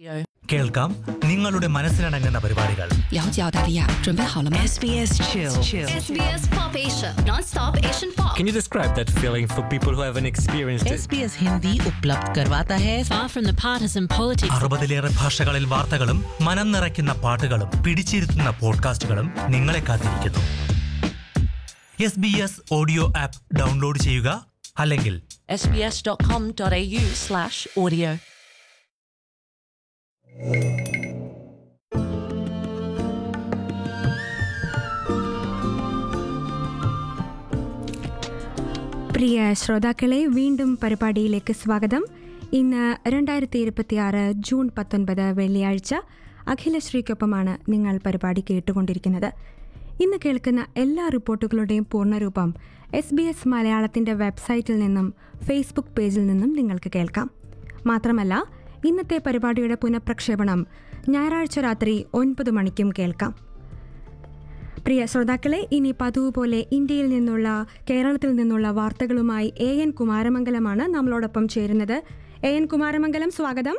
കേൾക്കാം നിങ്ങളുടെ മനസ്സിനടങ്ങുന്ന പരിപാടികൾ 了解澳大利亚，准备好了吗 SBS Chill. SBS Pop Asia, non-stop Asian pop. Can you describe that feeling for people who haven't experienced it? SBS Hindi उपलब्ध करवाता है Far from the partisan politics അറുപതിലേറെ ഭാഷകളിൽ വാർത്തകളും മനം നിറയ്ക്കുന്ന പാട്ടുകളും പിടിച്ചിരുത്തുന്ന പോഡ്കാസ്റ്റുകളും നിങ്ങളെ കാത്തിരിക്കുന്നു S B S audio app download ചെയ്യുക അല്ലെങ്കിൽ sbs.com.au slash audio പ്രിയ ശ്രോതാക്കളെ വീണ്ടും പരിപാടിയിലേക്ക് സ്വാഗതം ഇന്ന് രണ്ടായിരത്തി ഇരുപത്തിയാറ് ജൂൺ പത്തൊൻപത് വെള്ളിയാഴ്ച അഖിലശ്രീക്കൊപ്പമാണ് നിങ്ങൾ പരിപാടി കേട്ടുകൊണ്ടിരിക്കുന്നത് ഇന്ന് കേൾക്കുന്ന എല്ലാ റിപ്പോർട്ടുകളുടെയും പൂർണ്ണരൂപം എസ് ബി എസ് മലയാളത്തിൻ്റെ വെബ്സൈറ്റിൽ നിന്നും ഫേസ്ബുക്ക് പേജിൽ നിന്നും നിങ്ങൾക്ക് കേൾക്കാം മാത്രമല്ല ഇന്നത്തെ പരിപാടിയുടെ പുനഃപ്രക്ഷേപണം ഞായറാഴ്ച രാത്രി ഒൻപത് മണിക്കും കേൾക്കാം പ്രിയ ശ്രോതാക്കളെ ഇനി പതിവ് പോലെ ഇന്ത്യയിൽ നിന്നുള്ള കേരളത്തിൽ നിന്നുള്ള വാർത്തകളുമായി എ എൻ കുമാരമംഗലമാണ് നമ്മളോടൊപ്പം ചേരുന്നത് എ എൻ കുമാരമംഗലം സ്വാഗതം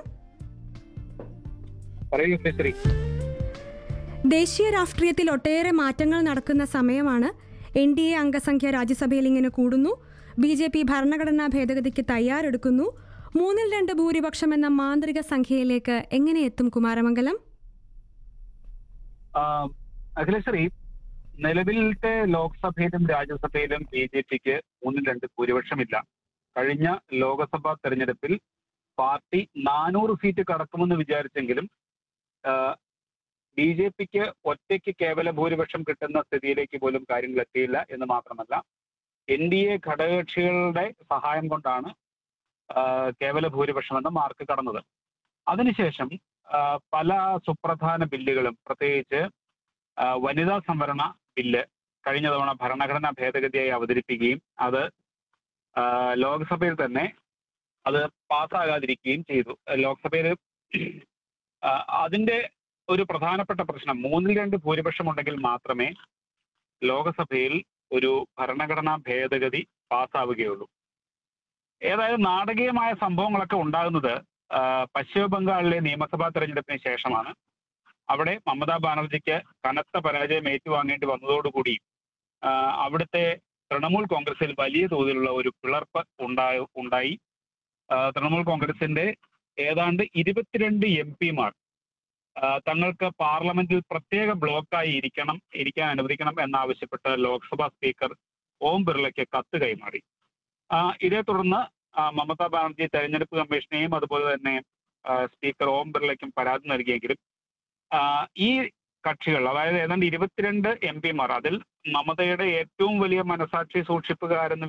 പറയൂ ശ്രീ ദേശീയ രാഷ്ട്രീയത്തിൽ ഒട്ടേറെ മാറ്റങ്ങൾ നടക്കുന്ന സമയമാണ് എൻ ഡി എ അംഗസംഖ്യ രാജ്യസഭയിൽ ഇങ്ങനെ കൂടുന്നു ബി ജെ പി ഭരണഘടനാ ഭേദഗതിക്ക് തയ്യാറെടുക്കുന്നു മൂന്നിൽ രണ്ട് ഭൂരിപക്ഷം എന്ന മാന്ത്രിക സംഖ്യയിലേക്ക് എങ്ങനെ എത്തും കുമാരമംഗലം അഖിലേശ്വരി നിലവിലത്തെ ലോക്സഭയിലും രാജ്യസഭയിലും ബി ജെ പിക്ക് മൂന്നിൽ രണ്ട് ഭൂരിപക്ഷമില്ല കഴിഞ്ഞ ലോക്സഭാ തെരഞ്ഞെടുപ്പിൽ പാർട്ടി നാനൂറ് സീറ്റ് കടക്കുമെന്ന് വിചാരിച്ചെങ്കിലും ബി ജെ പിക്ക് ഒറ്റയ്ക്ക് കേവല ഭൂരിപക്ഷം കിട്ടുന്ന സ്ഥിതിയിലേക്ക് പോലും കാര്യങ്ങൾ എത്തിയില്ല എന്ന് മാത്രമല്ല എൻ ഡി എ ഘടകകക്ഷികളുടെ സഹായം കൊണ്ടാണ് ആ, കേവല ഭൂരിപക്ഷം എന്ന മാർക്ക് കടന്നത് അതിനുശേഷം ആ, പല സുപ്രധാന ബില്ലുകളും പ്രത്യേകിച്ച് ആ, വനിതാ സംവരണ ബില്ല് കഴിഞ്ഞ തവണ ഭരണഘടനാ ഭേദഗതിയായി അവതരിപ്പിക്കുകയും അത് ആ, ലോക്സഭയിൽ തന്നെ അത് പാസ്സാകാതിരിക്കുകയും ചെയ്തു ലോക്സഭയിൽ ആ, അതിന്റെ ഒരു പ്രധാനപ്പെട്ട പ്രശ്നം മൂന്നിൽ രണ്ട് ഭൂരിപക്ഷം ഉണ്ടെങ്കിൽ മാത്രമേ ലോകസഭയിൽ ഒരു ഭരണഘടനാ ഭേദഗതി പാസ്സാവുകയുള്ളൂ ഏതായാലും നാടകീയമായ സംഭവങ്ങളൊക്കെ ഉണ്ടാകുന്നത് ആ, പശ്ചിമ ബംഗാളിലെ നിയമസഭാ തെരഞ്ഞെടുപ്പിന് ശേഷമാണ് അവിടെ മമതാ ബാനർജിക്ക് കനത്ത പരാജയം ഏറ്റുവാങ്ങേണ്ടി വന്നതോടുകൂടി ആ, അവിടുത്തെ തൃണമൂൽ കോൺഗ്രസിൽ വലിയ തോതിലുള്ള ഒരു പിളർപ്പ് ഉണ്ടായി ഉണ്ടായി ആ, തൃണമൂൽ കോൺഗ്രസിന്റെ ഏതാണ്ട് ഇരുപത്തിരണ്ട് എം പിമാർ തങ്ങൾക്ക് പാർലമെന്റിൽ പ്രത്യേക ബ്ലോക്കായി ഇരിക്കണം ഇരിക്കാൻ അനുവദിക്കണം എന്നാവശ്യപ്പെട്ട് ലോക്സഭാ സ്പീക്കർ ഓം ബിർളയ്ക്ക് കത്ത് കൈമാറി ആ, ഇതേ തുടർന്ന് ആ, മമതാ ബാനർജി തെരഞ്ഞെടുപ്പ് കമ്മീഷനെയും അതുപോലെ തന്നെ ആ, സ്പീക്കർ ഓം ബിർളയ്ക്കും പരാതി നൽകിയെങ്കിലും ആ, ഈ കക്ഷികൾ അതായത് ഏതാണ്ട് ഇരുപത്തിരണ്ട് എം പിമാർ അതിൽ മമതയുടെ ഏറ്റവും വലിയ മനസാക്ഷി സൂക്ഷിപ്പുകാരെന്ന്